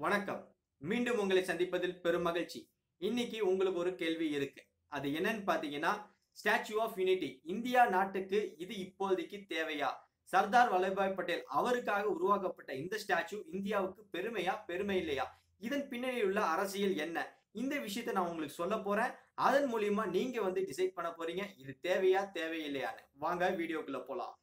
வணக்கம் மீண்டும் உங்களை சந்திப்பதில் பெரும் மகிழ்ச்சி இன்னைக்கு உங்களுக்கு ஒரு கேள்வி இருக்கு அது என்னன்னு பாத்தீங்கன்னா ஸ்டாச்சு ஆஃப் யூனிட்டி இந்தியா நாட்டுக்கு இது இப்போதைக்கு தேவையா சர்தார் வல்லபாய் பட்டேல் அவருக்காக உருவாக்கப்பட்ட இந்த ஸ்டாச்சு இந்தியாவுக்கு பெருமையா பெருமை இல்லையா இதன் பின்னணியில் உள்ள அரசியல் என்ன இந்த விஷயத்தை நான் உங்களுக்கு சொல்ல போறேன் அதன் மூலியமா நீங்க வந்து டிசைட் பண்ண போறீங்க இது தேவையா தேவையில்லையான்னு வாங்க வீடியோக்குள்ள போலாம்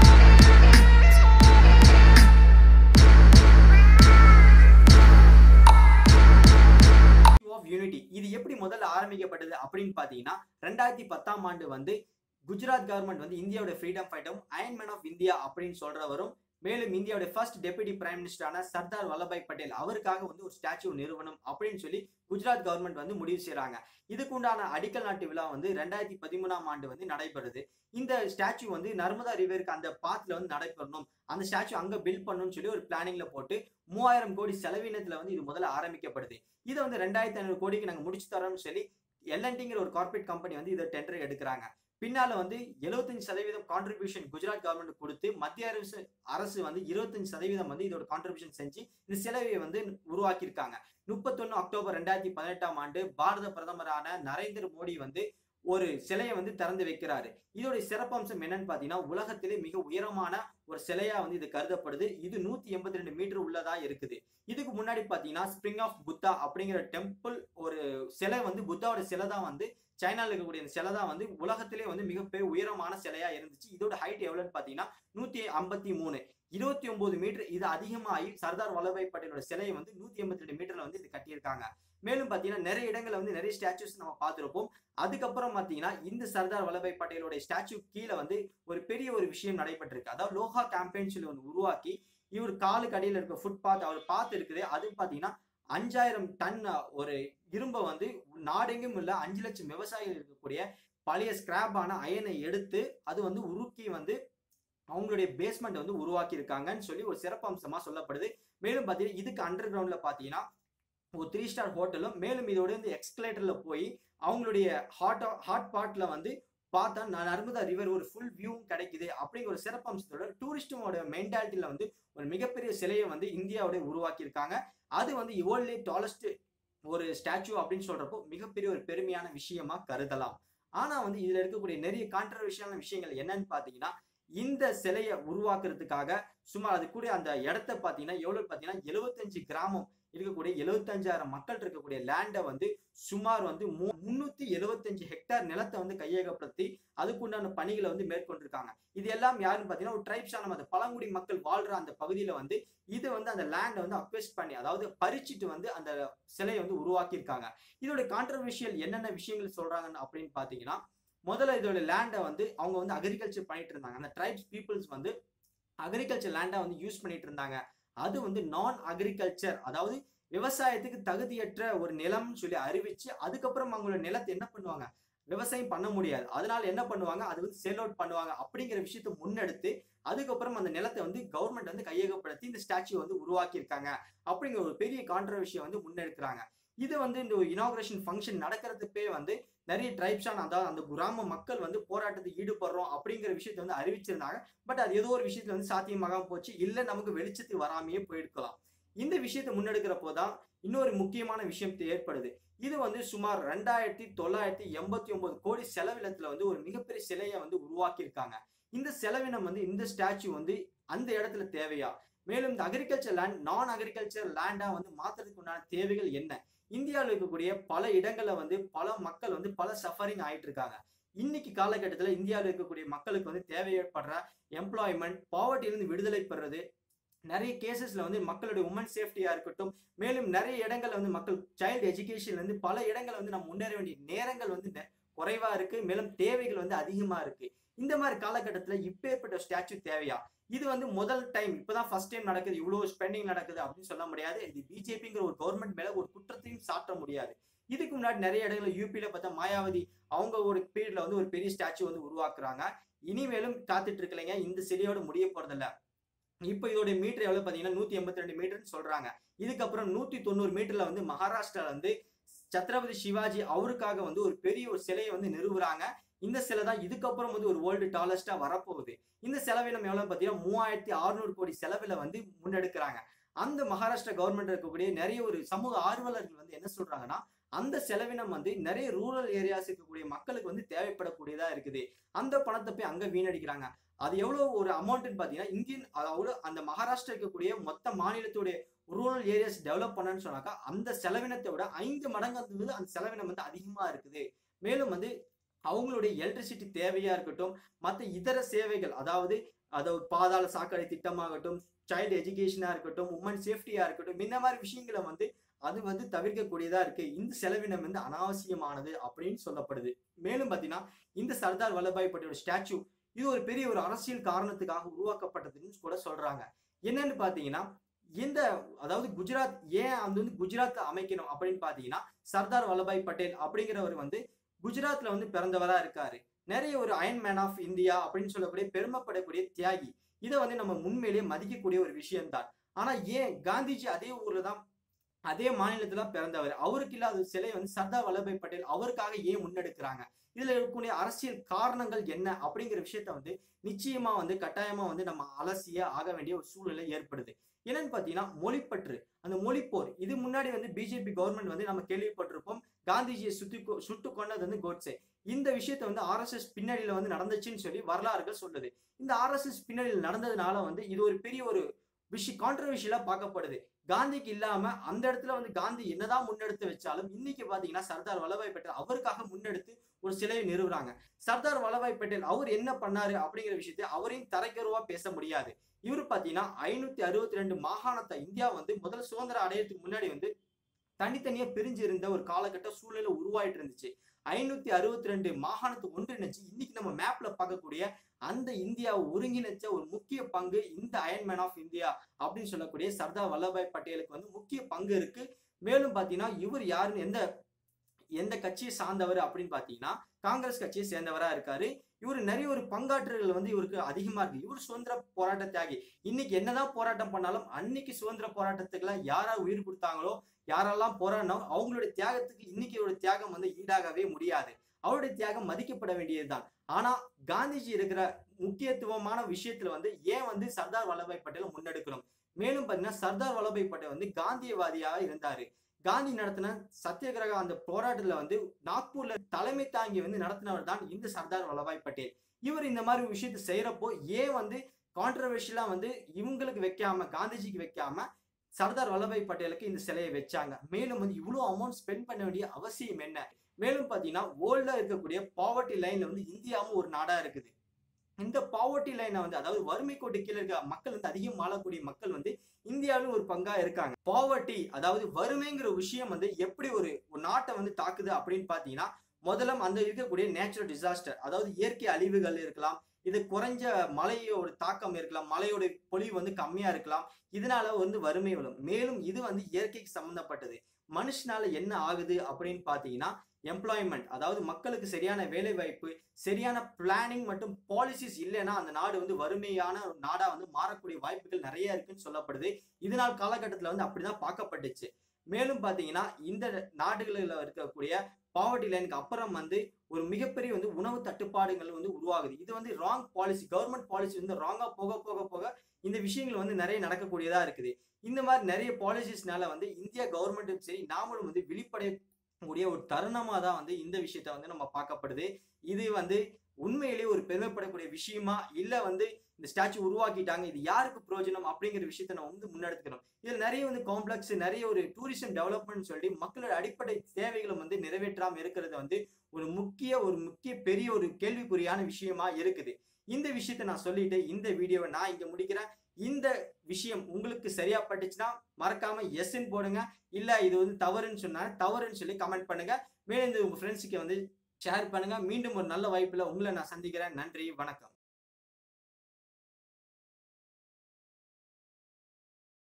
ஆஃப் யூனிட்டி இது எப்படி முதல்ல ஆரம்பிக்கப்பட்டது அப்படின்னு பாத்தீங்கன்னா ரெண்டாயிரத்தி பத்தாம் ஆண்டு வந்து குஜராத் கவர்மெண்ட் வந்து இந்தியாவோட ஃப்ரீடம் ஃபைட்டும் அயன்மேன் ஆஃப் இந்தியா அப்படின்னு சொல்றவரும் மேலும் இந்தியாவோட ஃபர்ஸ்ட் டெபுட்டி பிரைம் மினிஸ்டரான சர்தார் வல்லபாய் பட்டேல் அவருக்காக வந்து ஒரு ஸ்டாச்சு நிறுவனம் அப்படின்னு சொல்லி குஜராத் கவர்மெண்ட் வந்து முடிவு செய்றாங்க இதுக்கு உண்டான அடிக்கல் நாட்டு விழா வந்து ரெண்டாயிரத்தி பதிமூணாம் ஆண்டு வந்து நடைபெறுது இந்த ஸ்டாச்சு வந்து நர்மதா ரிவருக்கு அந்த பாத்துல வந்து நடைபெறணும் அந்த ஸ்டாச்சு அங்க பில்ட் பண்ணணும்னு சொல்லி ஒரு பிளானிங்ல போட்டு மூவாயிரம் கோடி செலவினத்துல வந்து இது முதல்ல ஆரம்பிக்கப்படுது இதை வந்து ரெண்டாயிரத்தி ஐநூறு கோடிக்கு நாங்க முடிச்சு தரோம்னு சொல்லி எல்என்டிங்கிற ஒரு கார்பரேட் கம்பெனி வந்து இதை டெண்டர் எடுக்கிறாங்க பின்னால வந்து 75% சதவீதம் கான்ட்ரிபியூஷன் குஜராத் கவர்மெண்ட் கொடுத்து மத்திய அரசு அரசு வந்து 25% சதவீதம் வந்து இதோட கான்ட்ரிபியூஷன் செஞ்சு இந்த சிலையை வந்து உருவாக்கியிருக்காங்க முப்பத்தொன்னு அக்டோபர் ரெண்டாயிரத்தி பதினெட்டாம் ஆண்டு பாரத பிரதமரான நரேந்திர மோடி வந்து ஒரு சிலையை வந்து திறந்து வைக்கிறாரு இதோட சிறப்பம்சம் என்னன்னு பாத்தீங்கன்னா உலகத்திலே மிக உயரமான ஒரு சிலையா வந்து இது கருதப்படுது இது நூத்தி எண்பத்தி ரெண்டு மீட்டர் உள்ளதா இருக்குது இதுக்கு முன்னாடி பாத்தீங்கன்னா ஸ்பிரிங் ஆஃப் புத்தா அப்படிங்கிற டெம்பிள் ஒரு சிலை வந்து புத்தாவோட சிலை தான் வந்து சைனால இருக்கக்கூடிய இந்த சிலை தான் வந்து உலகத்திலே வந்து மிகப்பெரிய உயரமான சிலையா இருந்துச்சு இதோட ஹைட் எவ்வளவுன்னு பாத்தீங்கன்னா நூத்தி ஐம்பத்தி மூணு இருபத்தி ஒன்பது மீட்டர் இது அதிகமாகி சர்தார் வல்லபாய் பட்டேலோட சிலையை வந்து நூத்தி எண்பத்தி ரெண்டு மீட்டர்ல வந்து இது கட்டியிருக்காங்க மேலும் பாத்தீங்கன்னா நிறைய இடங்கள்ல வந்து நிறைய ஸ்டாச்சுஸ் நம்ம பார்த்திருப்போம் அதுக்கப்புறம் பாத்தீங்கன்னா இந்த சர்தார் வல்லபாய் பட்டேலோட ஸ்டாச்சு கீழே வந்து ஒரு பெரிய ஒரு விஷயம் நடைபெற்றிருக்கு அதாவது லோஹா கேம்பெயின் சொல்லி ஒன்று உருவாக்கி இவர் காலுக்கு அடியில் இருக்க ஃபுட்பாத் அவர் பார்த்து இருக்குது அது பாத்தீங்கன்னா அஞ்சாயிரம் டன் ஒரு இரும்பை வந்து நாடெங்கும் உள்ள அஞ்சு லட்சம் விவசாயிகள் இருக்கக்கூடிய பழைய ஸ்கிராப்பான அயனை எடுத்து அது வந்து உருக்கி வந்து அவங்களுடைய பேஸ்மெண்ட் வந்து உருவாக்கி இருக்காங்கன்னு சொல்லி ஒரு சிறப்பம்சமா சொல்லப்படுது மேலும் பார்த்தீங்கன்னா இதுக்கு அண்டர் கிரவுண்ட்ல பார்த்தீங்கன்னா ஒரு த்ரீ ஸ்டார் ஹோட்டலும் மேலும் இதோட வந்து எக்ஸ்கலேட்டர்ல போய் அவங்களுடைய ஹாட் ஹாட் பாட்ல வந்து பார்த்தா ந- நர்மதா ரிவர் ஒரு ஃபுல் வியூவும் கிடைக்குது அப்படிங்கிற ஒரு சிறப்பம்சத்தோட டூரிஸ்டோட மென்டாலிட்டியில வந்து ஒரு மிகப்பெரிய சிலையை வந்து இந்தியாவோட உருவாக்கியிருக்காங்க அது வந்து வேர்ல்ட்லே டாலஸ்ட் ஒரு ஸ்டாச்சு அப்படின்னு சொல்றப்போ மிகப்பெரிய ஒரு பெருமையான விஷயமா கருதலாம் ஆனா வந்து இதுல இருக்கக்கூடிய நிறைய கான்ட்ரவர்ஷியலான விஷயங்கள் என்னன்னு பாத்தீங்கன்னா இந்த சிலையை உருவாக்குறதுக்காக சுமார் அது கூட அந்த இடத்த பாத்தீங்கன்னா எவ்வளவு பாத்தீங்கன்னா எழுபத்தஞ்சு கிராமம் இருக்கக்கூடிய எழுபத்தஞ்சாயிரம் மக்கள் இருக்கக்கூடிய லேண்டை வந்து சுமார் வந்து மு- முன்னூத்தி எழுபத்தஞ்சு ஹெக்டார் நிலத்தை வந்து கையகப்படுத்தி அதுக்குண்டான பணிகளை வந்து மேற்கொண்டிருக்காங்க இது எல்லாம் யாருன்னு பாத்தீங்கன்னா ஒரு ட்ரைப்ஸான அந்த பழங்குடி மக்கள் வாழ்ற அந்த பகுதியில வந்து இது வந்து அந்த லேண்டை வந்து அக்வெஸ்ட் பண்ணி அதாவது பறிச்சுட்டு வந்து அந்த சிலையை வந்து உருவாக்கியிருக்காங்க இதோட கான்ட்ரவர்ஷியல் என்னென்ன விஷயங்கள் சொல்றாங்கன்னு அப்படின்னு பாத்தீங்கன்னா முதல்ல இதோட லேண்டை வந்து அவங்க வந்து அக்ரிகல்ச்சர் பண்ணிட்டு இருந்தாங்க அந்த ட்ரைப்ஸ் பீப்புள்ஸ் வந்து அக்ரிகல்ச்சர் லேண்டை வந்து யூஸ் பண்ணிட்டு இருந்தாங்க அது வந்து நான் அக்ரிகல்ச்சர் அதாவது விவசாயத்துக்கு தகுதியற்ற ஒரு நிலம்னு சொல்லி அறிவிச்சு அதுக்கப்புறம் அவங்களோட நிலத்தை என்ன பண்ணுவாங்க விவசாயம் பண்ண முடியாது அதனால என்ன பண்ணுவாங்க அது வந்து செல் அவுட் பண்ணுவாங்க அப்படிங்கிற விஷயத்தை முன்னெடுத்து அதுக்கப்புறம் அந்த நிலத்தை வந்து கவர்மெண்ட் வந்து கையகப்படுத்தி இந்த ஸ்டாச்சு வந்து உருவாக்கியிருக்காங்க அப்படிங்கிற ஒரு பெரிய கான்ட்ரவர்ஷியை வந்து முன்னெடுக்கிறாங்க இது வந்து இந்த இனாகிரேஷன் ஃபங்க்ஷன் நடக்கிறதுப்பே வந்து நிறைய ட்ரைப்ஸான அதாவது அந்த கிராம மக்கள் வந்து போராட்டத்துக்கு ஈடுபடுறோம் அப்படிங்கிற விஷயத்தை வந்து அறிவிச்சிருந்தாங்க பட் அது ஏதோ ஒரு விஷயத்துல வந்து சாத்தியமாகாம போச்சு இல்ல நமக்கு வெளிச்சத்துக்கு வராமையே போயிருக்கலாம் இந்த விஷயத்தை முன்னெடுக்கிறப்போ தான் இன்னொரு முக்கியமான விஷயம் ஏற்படுது இது வந்து சுமார் ரெண்டாயிரத்தி தொள்ளாயிரத்தி எண்பத்தி ஒன்பது கோடி செலவினத்துல வந்து ஒரு மிகப்பெரிய சிலையை வந்து உருவாக்கியிருக்காங்க இந்த செலவினம் வந்து இந்த ஸ்டாச்சு வந்து அந்த இடத்துல தேவையா மேலும் இந்த அக்ரிகல்ச்சர் லேண்ட் நான் அக்ரிகல்ச்சர் லேண்டா வந்து மாத்துறதுக்கு உண்டான தேவைகள் என்ன இந்தியாவில் இருக்கக்கூடிய பல இடங்கள்ல வந்து பல மக்கள் வந்து பல சஃபரிங் ஆயிட்டு இருக்காங்க இன்னைக்கு காலகட்டத்தில் இந்தியாவில் இருக்கக்கூடிய மக்களுக்கு வந்து தேவைப்படுற எம்ப்ளாய்மெண்ட் பாவர்ட்டியிலிருந்து விடுதலை பெறுறது நிறைய கேசஸ்ல வந்து மக்களுடைய உமன் சேஃப்டியா இருக்கட்டும் மேலும் நிறைய இடங்கள்ல வந்து மக்கள் சைல்டு எஜுகேஷன்ல இருந்து பல இடங்கள்ல வந்து நம்ம முன்னேற வேண்டிய நேரங்கள் வந்து நெ- குறைவா இருக்கு மேலும் தேவைகள் வந்து அதிகமா இருக்கு இந்த மாதிரி காலகட்டத்துல இப்பேற்பட்ட ஸ்டாச்சு தேவையா இது வந்து முதல் டைம் இப்பதான் ஃபர்ஸ்ட் டைம் நடக்குது இவ்வளவு ஸ்பெண்டிங் நடக்குது அப்படின்னு சொல்ல முடியாது இது பிஜேபிங்கிற ஒரு கவர்மெண்ட் மேல ஒரு குற்றத்தையும் சாட்ட முடியாது இதுக்கு முன்னாடி நிறைய இடங்கள்ல யூபியில பார்த்தா மாயாவதி அவங்க ஒரு பீரியட்ல வந்து ஒரு பெரிய ஸ்டாச்சு வந்து உருவாக்குறாங்க இனிமேலும் காத்துட்டு இருக்கலைங்க இந்த சிலையோட முடிய போறதில்ல இப்போ இதோட மீட்டர் எவ்வளவு பாத்தீங்கன்னா நூத்தி எண்பத்தி ரெண்டு மீட்டர்னு சொல்றாங்க இதுக்கப்புறம் நூத்தி தொண்ணூறு மீட்டர்ல வந்து மகாராஷ்டிரால வந்து சத்ரபதி சிவாஜி அவருக்காக வந்து ஒரு பெரிய ஒரு சிலையை வந்து நிறுவுறாங்க இந்த சிலை தான் இதுக்கப்புறம் வந்து ஒரு வேர்ல்டு டாலஸ்டா வரப்போகுது இந்த செலவினம் எவ்வளவு பார்த்தீங்கன்னா மூவாயிரத்தி அறுநூறு கோடி செலவுல வந்து முன்னெடுக்கிறாங்க அந்த மகாராஷ்டிரா கவர்மெண்ட் இருக்கக்கூடிய நிறைய ஒரு சமூக ஆர்வலர்கள் வந்து என்ன சொல்றாங்கன்னா அந்த செலவினம் வந்து நிறைய ரூரல் ஏரியாஸ் இருக்கக்கூடிய மக்களுக்கு வந்து தேவைப்படக்கூடியதா இருக்குது அந்த பணத்தை போய் அங்க வீணடிக்கிறாங்க அது எவ்வளவு ஒரு அமௌண்ட்னு பாத்தீங்கன்னா இந்தியன் அதாவது அந்த மகாராஷ்டிரா இருக்கக்கூடிய மொத்த மாநிலத்துடைய ரூரல் ஏரியாஸ் டெவலப் பண்ணணும்னு சொன்னாக்கா அந்த செலவினத்தை விட ஐந்து மடங்கு வந்து அந்த செலவினம் வந்து அதிகமா இருக்குது மேலும் வந்து அவங்களுடைய எலக்ட்ரிசிட்டி தேவையா இருக்கட்டும் மற்ற இதர சேவைகள் அதாவது அதாவது பாதாள சாக்கடை திட்டமாகட்டும் சைல்டு எஜுகேஷனா இருக்கட்டும் உமன் சேஃப்டியா இருக்கட்டும் இந்த மாதிரி விஷயங்களை வந்து அது வந்து தவிர்க்கக்கூடியதா இருக்கு இந்த செலவினம் வந்து அனாவசியமானது அப்படின்னு சொல்லப்படுது மேலும் பாத்தீங்கன்னா இந்த சர்தார் வல்லபாய் பட்டேலோட ஸ்டாச்சு இது ஒரு பெரிய ஒரு அரசியல் காரணத்துக்காக உருவாக்கப்பட்டதுன்னு கூட சொல்றாங்க என்னன்னு பாத்தீங்கன்னா இந்த அதாவது குஜராத் ஏன் அது வந்து குஜராத் அமைக்கணும் அப்படின்னு பாத்தீங்கன்னா சர்தார் வல்லபாய் பட்டேல் அப்படிங்கிறவர் வந்து குஜராத்ல வந்து பிறந்தவரா இருக்காரு நிறைய ஒரு அயன் மேன் ஆஃப் இந்தியா அப்படின்னு சொல்லக்கூடிய பெருமைப்படக்கூடிய தியாகி இதை வந்து நம்ம உண்மையிலேயே மதிக்கக்கூடிய ஒரு விஷயம்தான் ஆனா ஏன் காந்திஜி அதே ஊர்ல தான் அதே மாநிலத்துல பிறந்தவர் அவருக்கு இல்லாத சிலை வந்து சர்தார் வல்லபாய் பட்டேல் அவருக்காக ஏன் முன்னெடுக்கிறாங்க இதுல இருக்கக்கூடிய அரசியல் காரணங்கள் என்ன அப்படிங்கிற விஷயத்த வந்து நிச்சயமா வந்து கட்டாயமா வந்து நம்ம அலசிய ஆக வேண்டிய ஒரு சூழ்நிலை ஏற்படுது என்னன்னு பாத்தீங்கன்னா மொழிப்பற்று அந்த மொழிப்போர் இது முன்னாடி வந்து பிஜேபி கவர்மெண்ட் வந்து நம்ம கேள்விப்பட்டிருப்போம் காந்திஜியை சுத்தி கொ- சுட்டு கொண்டது வந்து கோட்ஸே இந்த விஷயத்த வந்து ஆர்எஸ்எஸ் பின்னணியில வந்து நடந்துச்சுன்னு சொல்லி வரலாறுகள் சொல்லுது இந்த ஆர்எஸ்எஸ் பின்னணியில் நடந்ததுனால வந்து இது ஒரு பெரிய ஒரு விஷயம் கான்ட்ரவர்ஷியலா பார்க்கப்படுது காந்திக்கு இல்லாம அந்த இடத்துல வந்து காந்தி என்னதான் முன்னெடுத்து வச்சாலும் இன்னைக்கு பாத்தீங்கன்னா சர்தார் வல்லபாய் பட்டேல் அவருக்காக முன்னெடுத்து ஒரு சிலையை நிறுவுறாங்க சர்தார் வல்லபாய் பட்டேல் அவர் என்ன பண்ணாரு அப்படிங்கிற விஷயத்தை அவரையும் தரைக்கருவா பேச முடியாது இவரு பாத்தீங்கன்னா ஐநூத்தி அறுபத்தி ரெண்டு மாகாணத்தை இந்தியா வந்து முதல் சுதந்திரம் அடையறதுக்கு முன்னாடி வந்து தனித்தனியா பிரிஞ்சு இருந்த ஒரு காலகட்ட சூழ்நிலை உருவாயிட்டு இருந்துச்சு ஐநூத்தி அறுபத்தி ரெண்டு மாகாணத்தை ஒன்றிணைச்சு இன்னைக்கு நம்ம மேப்ல பார்க்கக்கூடிய அந்த இந்தியாவை ஒருங்கிணைச்ச ஒரு முக்கிய பங்கு இந்த அயன்மேன் ஆஃப் இந்தியா அப்படின்னு சொல்லக்கூடிய சர்தார் வல்லபாய் பட்டேலுக்கு வந்து முக்கிய பங்கு இருக்கு மேலும் பாத்தீங்கன்னா இவர் யாருன்னு எந்த எந்த கட்சியை சார்ந்தவர் அப்படின்னு பாத்தீங்கன்னா காங்கிரஸ் கட்சியை சேர்ந்தவரா இருக்காரு இவர் நிறைய ஒரு பங்காற்றுகள் வந்து இவருக்கு அதிகமா இருக்கு இவர் சுதந்திர போராட்ட தியாகி இன்னைக்கு என்னதான் போராட்டம் பண்ணாலும் அன்னைக்கு சுதந்திர போராட்டத்துக்குலாம் யாரா உயிர் கொடுத்தாங்களோ யாரெல்லாம் போராடினோ அவங்களுடைய தியாகத்துக்கு இன்னைக்கு ஒரு தியாகம் வந்து ஈடாகவே முடியாது அவருடைய தியாகம் மதிக்கப்பட வேண்டியதுதான் ஆனா காந்திஜி இருக்கிற முக்கியத்துவமான விஷயத்துல வந்து ஏன் வந்து சர்தார் வல்லபாய் பட்டேல் முன்னெடுக்கணும் மேலும் பாத்தீங்கன்னா சர்தார் வல்லபாய் பட்டேல் வந்து காந்தியவாதியாக இருந்தாரு காந்தி நடத்தின சத்தியகிரக அந்த போராட்டத்துல வந்து நாக்பூர்ல தலைமை தாங்கி வந்து நடத்தினவர் தான் இந்த சர்தார் வல்லபாய் பட்டேல் இவர் இந்த மாதிரி ஒரு விஷயத்தை செய்யறப்போ ஏன் வந்து கான்ட்ரவர்ஷியலா வந்து இவங்களுக்கு வைக்காம காந்திஜிக்கு வைக்காம சர்தார் வல்லபாய் பட்டேலுக்கு இந்த சிலையை வச்சாங்க மேலும் வந்து இவ்வளவு அமௌண்ட் ஸ்பெண்ட் பண்ண வேண்டிய அவசியம் என்ன மேலும் பாத்தீங்கன்னா வேர்ல்ட்ல இருக்கக்கூடிய பாவர்ட்டி லைன்ல வந்து இந்தியாவும் ஒரு நாடா இருக்குது இந்த பாவர்ட்டி லைனை வந்து அதாவது வறுமை கோட்டு கீழே இருக்க மக்கள் வந்து அதிகம் வாழக்கூடிய மக்கள் வந்து இந்தியாவிலும் ஒரு பங்கா இருக்காங்க பாவர்ட்டி அதாவது வறுமைங்கிற விஷயம் வந்து எப்படி ஒரு ஒரு நாட்டை வந்து தாக்குது அப்படின்னு பாத்தீங்கன்னா முதல்ல அந்த இருக்கக்கூடிய நேச்சுரல் டிசாஸ்டர் அதாவது இயற்கை அழிவுகள் இருக்கலாம் இது குறைஞ்ச மழையோட தாக்கம் இருக்கலாம் மழையோட பொழிவு வந்து கம்மியா இருக்கலாம் இதனால வந்து வறுமை வரும் மேலும் இது வந்து இயற்கைக்கு சம்பந்தப்பட்டது மனுஷனால என்ன ஆகுது அப்படின்னு பாத்தீங்கன்னா எம்ப்ளாய்மெண்ட் அதாவது மக்களுக்கு சரியான வேலை வாய்ப்பு சரியான பிளானிங் மற்றும் பாலிசிஸ் இல்லைன்னா அந்த நாடு வந்து வறுமையான ஒரு நாடா வந்து மாறக்கூடிய வாய்ப்புகள் நிறைய இருக்குன்னு சொல்லப்படுது இதனால் காலகட்டத்தில் வந்து அப்படிதான் பார்க்கப்பட்டுச்சு மேலும் பாத்தீங்கன்னா இந்த நாடுகளில் இருக்கக்கூடிய பாவர்ட்டி லைனுக்கு அப்புறம் வந்து ஒரு மிகப்பெரிய வந்து உணவு தட்டுப்பாடுகள் வந்து உருவாகுது இது வந்து ராங் பாலிசி கவர்மெண்ட் பாலிசி வந்து ராங்கா போக போக போக இந்த விஷயங்கள் வந்து நிறைய நடக்கக்கூடியதா இருக்குது இந்த மாதிரி நிறைய பாலிசிஸ்னால வந்து இந்தியா கவர்மெண்ட்டும் சரி நாமளும் வந்து விழிப்படைய கூடிய ஒரு தருணமா தான் வந்து இந்த விஷயத்த வந்து நம்ம பார்க்கப்படுது இது வந்து உண்மையிலேயே ஒரு பெருமைப்படக்கூடிய விஷயமா இல்ல வந்து இந்த ஸ்டாச்சு உருவாக்கிட்டாங்க இது யாருக்கு பிரயோஜனம் அப்படிங்கிற விஷயத்த நம்ம வந்து முன்னெடுத்துக்கணும் இதுல நிறைய வந்து காம்ப்ளெக்ஸ் நிறைய ஒரு டூரிசம் டெவலப்மெண்ட் சொல்லி மக்களோட அடிப்படை தேவைகளும் வந்து நிறைவேற்றாம இருக்கிறது வந்து ஒரு முக்கிய ஒரு முக்கிய பெரிய ஒரு கேள்விக்குறியான விஷயமா இருக்குது இந்த விஷயத்த நான் சொல்லிட்டு இந்த வீடியோவை நான் இங்க முடிக்கிறேன் இந்த விஷயம் உங்களுக்கு சரியா பட்டுச்சுன்னா மறக்காம எஸ்ன்னு போடுங்க இல்ல இது வந்து தவறுன்னு சொன்னா தவறுன்னு சொல்லி கமெண்ட் பண்ணுங்க மேலும் இந்த உங்க ஃப்ரெண்ட்ஸுக்கு வந்து ஷேர் பண்ணுங்க மீண்டும் ஒரு நல்ல வாய்ப்புல உங்களை நான் சந்திக்கிறேன் நன்றி வணக்கம்